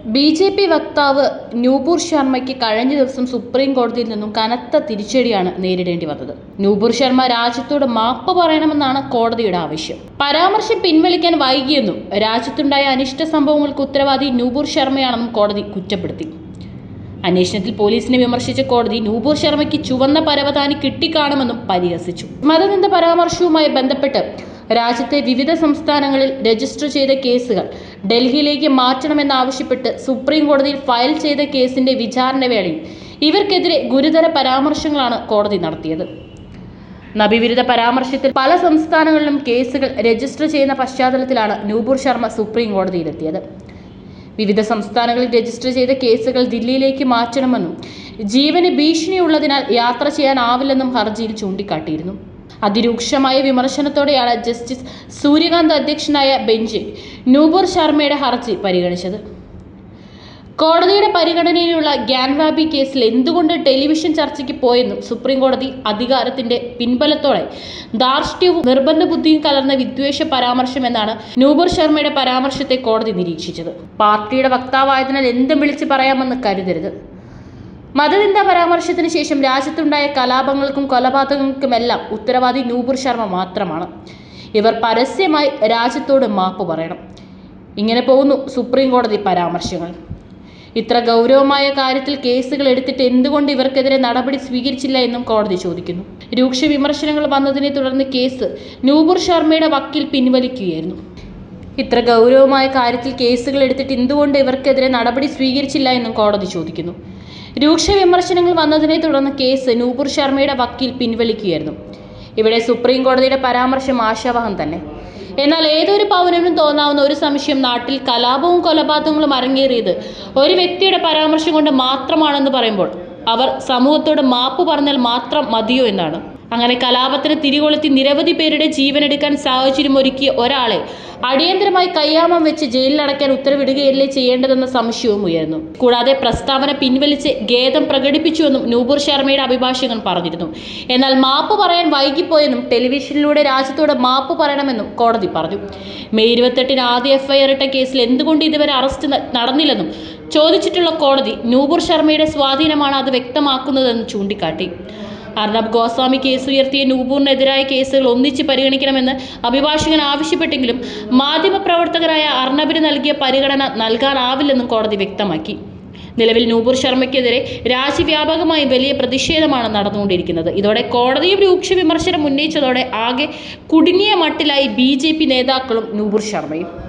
B J P വക്താവ് നൂപൂർ ശർമ്മയ്ക്ക് കഴിഞ്ഞ ദിവസം സുപ്രീം കോടതിയിൽ നിന്നും കനത്ത തിരിച്ചടിയാണ് നേരിടേണ്ടി വന്നത് നൂപൂർ ശർമ്മ രാജ്യത്തോട് മാപ്പ് പറയണമെന്നാണ് കോടതിയുടെ ആവശ്യം പരാമർശം പിൻവലിക്കാൻ വൈകിയെന്നും രാജ്യത്തുണ്ടായ അനിഷ്ട സംഭവങ്ങൾക്ക് ഉത്തരവാദി നൂപൂർ ശർമ്മയാണെന്നും കോടതി കുറ്റപ്പെടുത്തി അന്വേഷണത്തിൽ പോലീസിനെ വിമർശിച്ച കോടതി നൂപൂർ ശർമ്മയ്ക്ക് ചുവന്ന പരവതാനി കിട്ടിക്കാണുമെന്നും പരിഹസിച്ചു മതനിന്ദ പരാമർശവുമായി ബന്ധപ്പെട്ട് രാജ്യത്തെ വിവിധ സംസ്ഥാനങ്ങളിൽ രജിസ്റ്റർ ചെയ്ത കേസുകൾ ഡൽഹിയിലേക്ക് മാറ്റണമെന്നാവശ്യപ്പെട്ട് സുപ്രീം കോടതിയിൽ ഫയൽ ചെയ്ത കേസിന്റെ വിചാരണ വേളയിൽ ഇവർക്കെതിരെ ഗുരുതര പരാമർശങ്ങളാണ് കോടതി നടത്തിയത് നബിവിരുദ്ധ പരാമർശത്തിൽ പല സംസ്ഥാനങ്ങളിലും കേസുകൾ രജിസ്റ്റർ ചെയ്യുന്ന പശ്ചാത്തലത്തിലാണ് നൂപൂർ ശർമ്മ സുപ്രീം കോടതിയിലെത്തിയത് വിവിധ സംസ്ഥാനങ്ങളിൽ രജിസ്റ്റർ ചെയ്ത കേസുകൾ ദില്ലിയിലേക്ക് മാറ്റണമെന്നും ജീവന് ഭീഷണിയുള്ളതിനാൽ യാത്ര ചെയ്യാനാവില്ലെന്നും ഹർജിയിൽ ചൂണ്ടിക്കാട്ടിയിരുന്നു അതിരൂക്ഷമായ വിമർശനത്തോടെയാണ് ജസ്റ്റിസ് സൂര്യകാന്ത് അധ്യക്ഷനായ ബെഞ്ച് നൂപൂർ ശർമ്മയുടെ ഹർജി പരിഗണിച്ചത് കോടതിയുടെ പരിഗണനയിലുള്ള ഗ്യാൻവാബി കേസിൽ എന്തുകൊണ്ട് ടെലിവിഷൻ ചർച്ചയ്ക്ക് പോയെന്നും സുപ്രീം കോടതി അധികാരത്തിന്റെ പിൻബലത്തോടെ ധാർഷ്ട്യവും നിർബന്ധ ബുദ്ധിയും കലർന്ന വിദ്വേഷ പരാമർശം എന്നാണ് നൂപുർ ശർമ്മയുടെ പരാമർശത്തെ കോടതി നിരീക്ഷിച്ചത് പാർട്ടിയുടെ വക്താവായതിനാൽ എന്തും വിളിച്ചു പറയാമെന്ന് കരുതരുത് മതനിന്ദ പരാമർശത്തിന് ശേഷം രാജ്യത്തുണ്ടായ കലാപങ്ങൾക്കും കൊലപാതകങ്ങൾക്കുമെല്ലാം ഉത്തരവാദി നൂപുർ ശർമ്മ മാത്രമാണ് ഇവർ പരസ്യമായി രാജ്യത്തോട് മാപ്പ് പറയണം ഇങ്ങനെ പോകുന്നു സുപ്രീം കോടതി പരാമർശങ്ങൾ ഇത്ര ഗൗരവമായ കാര്യത്തിൽ കേസുകൾ എടുത്തിട്ട് എന്തുകൊണ്ട് ഇവർക്കെതിരെ നടപടി സ്വീകരിച്ചില്ല എന്നും കോടതി ചോദിക്കുന്നു രൂക്ഷ വിമർശനങ്ങൾ വന്നതിനെ തുടർന്ന് കേസ് നൂപുർ ശർമ്മയുടെ വക്കീൽ പിൻവലിക്കുകയായിരുന്നു ഇത്ര ഗൗരവമായ കാര്യത്തിൽ കേസുകൾ എടുത്തിട്ട് എന്തുകൊണ്ട് ഇവർക്കെതിരെ നടപടി സ്വീകരിച്ചില്ല എന്നും കോടതി ചോദിക്കുന്നു രൂക്ഷ വിമർശനങ്ങൾ വന്നതിനെ തുടർന്ന് കേസ് നൂപുർ ശർമ്മയുടെ വക്കീൽ പിൻവലിക്കുകയായിരുന്നു ഇവിടെ സുപ്രീം കോടതിയുടെ പരാമർശം ആശാവഹം തന്നെ എന്നാൽ ഏതൊരു പൗരനും തോന്നാവുന്ന ഒരു സംശയം നാട്ടിൽ കലാപവും കൊലപാതകങ്ങളും അരങ്ങേറിയത് ഒരു വ്യക്തിയുടെ പരാമർശം കൊണ്ട് മാത്രമാണെന്ന് പറയുമ്പോൾ അവർ സമൂഹത്തോട് മാപ്പ് പറഞ്ഞാൽ മാത്രം മതിയോ എന്നാണ് അങ്ങനെ കലാപത്തിന് തിരികൊളുത്തി നിരവധി പേരുടെ ജീവനെടുക്കാൻ സാഹചര്യം ഒരുക്കിയ ഒരാളെ അടിയന്തരമായി കയ്യാമം വെച്ച് ജയിലിലടയ്ക്കാൻ ഉത്തരവിടുകയല്ലേ ചെയ്യേണ്ടതെന്ന സംശയവും ഉയർന്നു കൂടാതെ പ്രസ്താവന പിൻവലിച്ച് ഖേദം പ്രകടിപ്പിച്ചുവെന്നും നൂപുർ ശർമ്മയുടെ അഭിഭാഷകൻ പറഞ്ഞിരുന്നു എന്നാൽ മാപ്പ് പറയാൻ വൈകിപ്പോയെന്നും ടെലിവിഷനിലൂടെ രാജ്യത്തോട് മാപ്പ് പറയണമെന്നും കോടതി പറഞ്ഞു മെയ് ഇരുപത്തെട്ടിന് ആദ്യ എഫ്ഐആർ ഇട്ട കേസിൽ എന്തുകൊണ്ട് ഇതുവരെ അറസ്റ്റ് ന- നടന്നില്ലെന്നും ചോദിച്ചിട്ടുള്ള കോടതി നൂപുർ ശർമ്മയുടെ സ്വാധീനമാണ് അത് വ്യക്തമാക്കുന്നതെന്ന് ചൂണ്ടിക്കാട്ടി അർണബ് ഗോസ്വാമി കേസ് ഉയർത്തിയ നൂപൂറിനെതിരായ കേസുകൾ ഒന്നിച്ച് പരിഗണിക്കണമെന്ന് അഭിഭാഷകൻ ആവശ്യപ്പെട്ടെങ്കിലും മാധ്യമപ്രവർത്തകരായ അർണബിന് നൽകിയ പരിഗണന നൽകാനാവില്ലെന്നും കോടതി വ്യക്തമാക്കി നിലവിൽ നൂപൂർ ശർമ്മയ്ക്കെതിരെ രാജ്യവ്യാപകമായി വലിയ പ്രതിഷേധമാണ് നടന്നുകൊണ്ടിരിക്കുന്നത് ഇതോടെ കോടതിയും രൂക്ഷ വിമർശനം ഉന്നയിച്ചതോടെ ആകെ കുടുങ്ങിയ മട്ടിലായി ബി നേതാക്കളും നൂപൂർ ശർമ്മയും